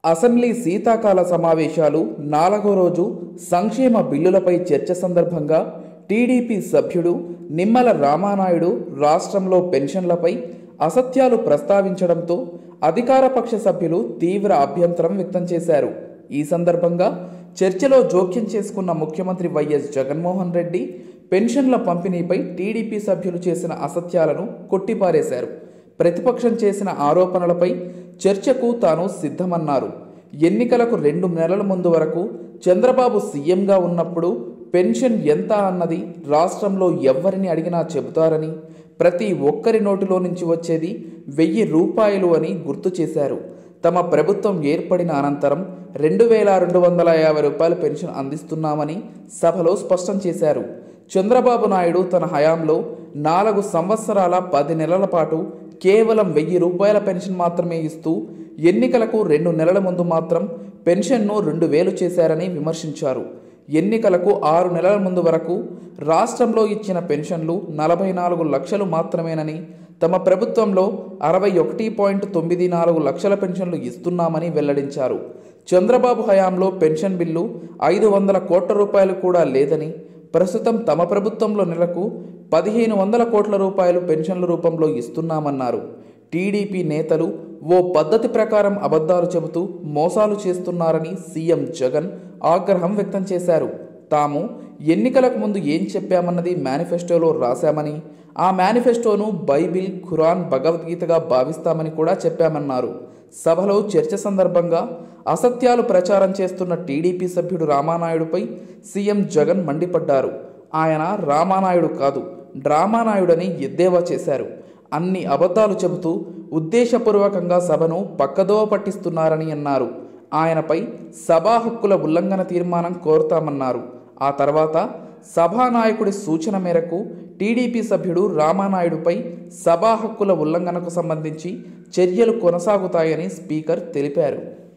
assembly శీతాకాల సమావేశాలు నాలుగో రోజు సంక్షేమ బిల్లులపై చర్చ సందర్భంగా టీడీపీ సభ్యుడు నిమ్మల రామానాయుడు రాష్ట్రంలో పెన్షన్లపై అసత్యాలు ప్రస్తావించడంతో అధికారపక్ష సభ్యులు తీవ్ర అభ్యంతరం వ్యక్తం చేశారు ఈ సందర్భంగా చర్చలో జోక్యం చేసుకున్న ముఖ్యమంత్రి వైఎస్ జగన్మోహన్ రెడ్డి పెన్షన్ల పంపిణీపై టీడీపీ సభ్యులు చేసిన అసత్యాలను కొట్టిపారేశారు ప్రతిపక్షం చేసిన ఆరోపణలపై చర్చకు తాను సిద్ధమన్నారు ఎన్నికలకు రెండు నెలల ముందు వరకు చంద్రబాబు సీఎంగా ఉన్నప్పుడు పెన్షన్ ఎంత అన్నది రాష్ట్రంలో ఎవ్వరిని అడిగినా చెబుతారని ప్రతి ఒక్కరి నోటిలో నుంచి వచ్చేది వెయ్యి రూపాయలు అని గుర్తు చేశారు తమ ప్రభుత్వం ఏర్పడిన అనంతరం రెండు వేల రెండు వందల యాభై రూపాయల పెన్షన్ అందిస్తున్నామని సభలో స్పష్టం చేశారు చంద్రబాబు నాయుడు తన హయాంలో నాలుగు సంవత్సరాల పది నెలల పాటు కేవలం వెయ్యి రూపాయల పెన్షన్ మాత్రమే ఇస్తూ ఎన్నికలకు రెండు నెలల ముందు మాత్రం పెన్షన్ను రెండు వేలు చేశారని విమర్శించారు ఎన్నికలకు ఆరు నెలల ముందు వరకు రాష్ట్రంలో ఇచ్చిన పెన్షన్లు నలభై నాలుగు లక్షలు మాత్రమేనని తమ ప్రభుత్వంలో అరవై ఒకటి పాయింట్ తొమ్మిది నాలుగు లక్షల పెన్షన్లు ఇస్తున్నామని వెల్లడించారు చంద్రబాబు హయాంలో పెన్షన్ బిల్లు ఐదు వందల కోట్ల రూపాయలు కూడా లేదని ప్రస్తుతం తమ ప్రభుత్వంలో నెలకు పదిహేను వందల కోట్ల రూపాయలు పెన్షన్ల రూపంలో ఇస్తున్నామన్నారు టీడీపీ నేతలు ఓ పద్ధతి ప్రకారం అబద్ధాలు చెబుతూ మోసాలు చేస్తున్నారని సీఎం జగన్ ఆగ్రహం వ్యక్తం చేశారు తాము ఎన్నికలకు ముందు ఏం చెప్పామన్నది మేనిఫెస్టోలో రాశామని ఆ మేనిఫెస్టోను బైబిల్ ఖురాన్ భగవద్గీతగా భావిస్తామని కూడా చెప్పామన్నారు సభలో చర్చ సందర్భంగా అసత్యాలు ప్రచారం చేస్తున్న టీడీపీ సభ్యుడు రామానాయుడుపై సీఎం జగన్ మండిపడ్డారు ఆయన రామానాయుడు కాదు డ్రామానాయుడని ఎద్దేవా చేశారు అన్ని అబద్ధాలు చెబుతూ ఉద్దేశపూర్వకంగా సభను పక్కదోవ పట్టిస్తున్నారని అన్నారు ఆయనపై సభా హక్కుల ఉల్లంఘన తీర్మానం కోరుతామన్నారు ఆ తర్వాత సభానాయకుడి సూచన మేరకు టీడీపీ సభ్యుడు రామానాయుడుపై సభా హక్కుల ఉల్లంఘనకు సంబంధించి చర్యలు కొనసాగుతాయని స్పీకర్ తెలిపారు